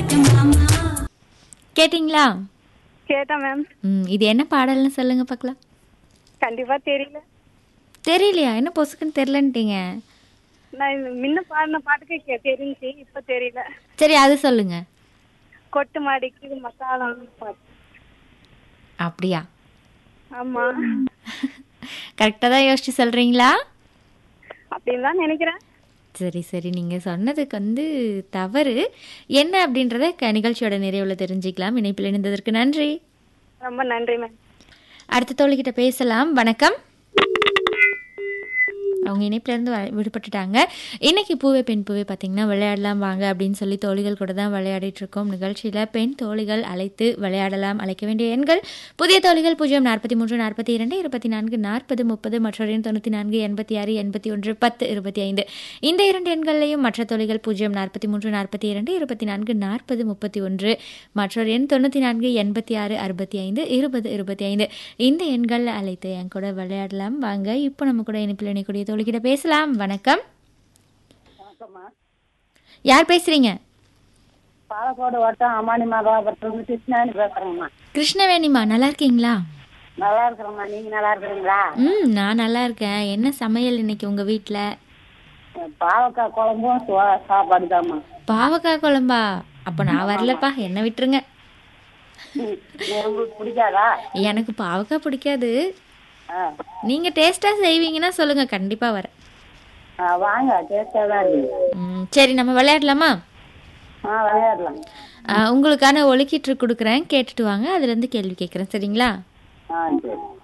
கேட்டிங்களா கேட்டேன் மேம் ம் இது என்ன பாடல்னு சொல்லுங்க பார்க்கலாம் கண்டிப்பா தெரியல தெரியலையா என்ன பொசுக்குன்னு தெரிலன்ட்டீங்க நான் இந்த முன்ன பாடின பாட்டுக்கு கே- தெரிஞ்சுச்சு இப்ப தெரியல சரி அது சொல்லுங்க கொட்டு மாடிக்கு மசாலா பாட்டு அப்படியா ஆமா கரெக்டாக தான் யோசிச்சு சொல்கிறீங்களா அப்படின்னு தான் நினைக்கிறேன் சரி சரி நீங்கள் சொன்னதுக்கு வந்து தவறு என்ன அப்படின்றத க நிகழ்ச்சியோட நிறைவில் தெரிஞ்சுக்கலாம் இணைப்பில் இணைந்ததற்கு நன்றி ரொம்ப நன்றி மேம் அடுத்த தோழிக்கிட்ட பேசலாம் வணக்கம் அவங்க இணைப்பிலேருந்து விடுபட்டுட்டாங்க இன்னைக்கு பூவே பெண் பூவே பார்த்தீங்கன்னா விளையாடலாம் வாங்க அப்படின்னு சொல்லி தோழிகள் கூட தான் விளையாடிட்டு இருக்கோம் நிகழ்ச்சியில் பெண் தோழிகள் அழைத்து விளையாடலாம் அழைக்க வேண்டிய எண்கள் புதிய தோழிகள் பூஜ்ஜியம் நாற்பத்தி மூன்று நாற்பத்தி இரண்டு இருபத்தி நான்கு நாற்பது முப்பது மற்றொரு எண் தொண்ணூற்றி நான்கு எண்பத்தி ஆறு எண்பத்தி ஒன்று பத்து இருபத்தி ஐந்து இந்த இரண்டு எண்களையும் மற்ற தோழிகள் பூஜ்ஜியம் நாற்பத்தி மூன்று நாற்பத்தி இரண்டு இருபத்தி நான்கு நாற்பது முப்பத்தி ஒன்று மற்றொரு எண் தொண்ணூற்றி நான்கு எண்பத்தி ஆறு அறுபத்தி ஐந்து இருபது இருபத்தி ஐந்து இந்த எண்களில் அழைத்து என் கூட விளையாடலாம் வாங்க இப்போ நம்ம கூட இணைப்பில் இணைக்கூடிய தோழிக்கிட்ட பேசலாம் வணக்கம் யார் பேசுறீங்க பாலக்கோடு வட்டம் அம்மானி மகாபுரத்துல கிருஷ்ணானி பேசுறேங்கம்மா கிருஷ்ணவேணிமா நல்லா இருக்கீங்களா நல்லா இருக்கிறோம்மா நீங்க நல்லா இருக்கிறீங்களா ம் நான் நல்லா இருக்கேன் என்ன சமையல் இன்னைக்கு உங்கள் வீட்டில் பாவக்காய் குழம்பும் சோ- சாப்பாடு தாம்மா பாவக்காய் குழம்பா அப்போ நான் வரலப்பா என்ன விட்டுருங்க ம், உங்களுக்கு பிடிக்காதா எனக்கு பாவக்காய் பிடிக்காது ஆ நீங்கள் டேஸ்ட்டாக செய்வீங்கன்னா சொல்லுங்கள் கண்டிப்பாக வரேன் ஆ, வாங்க டேஸ்டாக தான் இருக்கு ம், சரி நம்ம விளையாடலாமா ஆ விளையாடலாம் ஆ, உங்களுக்கான ஒலிக்கீற்று கொடுக்குறேன் கேட்டுட்டு வாங்க அதுலேருந்து கேள்வி கேட்குறேன் சரிங்களா ஆ சரி